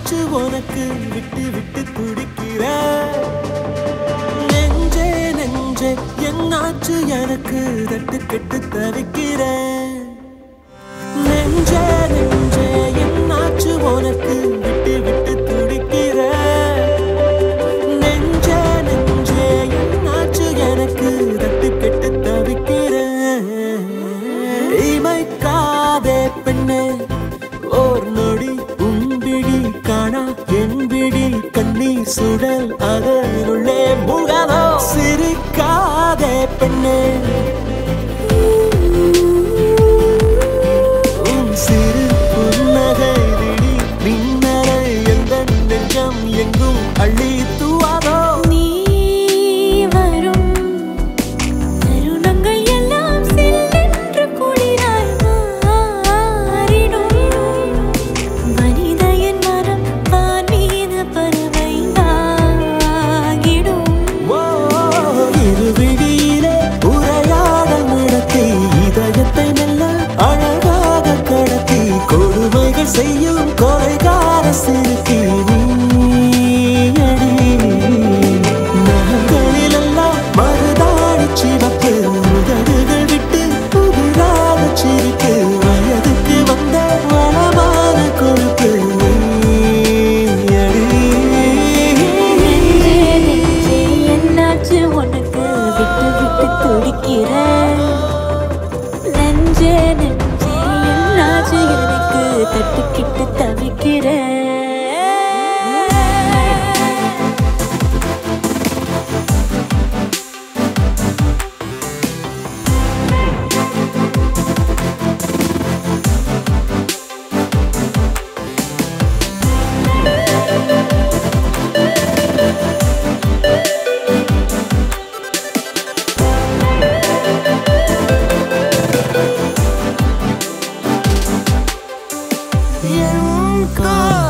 என்னாச்சு உனக்கு விட்டு விட்டு துடிக்கிற நெஞ்சே நெஞ்சே என்னாச்சு எனக்கு தட்டு கெட்டு தவிக்கிறேன் நெஞ்சே நெஞ்சே என்னாச்சு உனக்கு விட்டு விட்டு துடிக்கிற நெஞ்சே நெஞ்சே என்னாச்சு எனக்கு தட்டு கெட்டு தவிக்கிறேன் இமைக்காதே பெண்ணே ஓர் நொடி உம்பிடி காணா என்பிடி கண்ணீர் சுடல் அதனுள்ளே முகதோ சிரிக்காதே பெண்ணே உன் சிறு புன்னகை விழி மின்னலை எந்த நெஞ்சம் எங்கும் அள்ளி தூவாதோ நீ வரும் தருணங்கள் எல்லாம் சில்லென்று குளிராய் மாறிடும் மனிதையின் மனம் வான் மீது பறவையாகிடும் ஓ, இருவிழியிலே உரையாடல் நடத்தி இதயத்தை மெல்ல அழகாக கடத்தி கொடுமைகள் செய்யும் கொலைகார சிறுக்கி நீயடி. நகங்களிலெல்லாம் மருதாணி சிவப்பு உதடுகள் விட்டு புதிராக சிரிப்பு வயதுக்கு வந்த வளமான கொழுப்பு நீயடி. நெஞ்சே நெஞ்சே என்னாச்சு உனக்கு விட்டு விட்டு துடிக்கிற நெஞ்சே நெஞ்சே என்னாச்சு எனக்கு தட்டுக்கிட்டு தவிக்கிற என் காதல்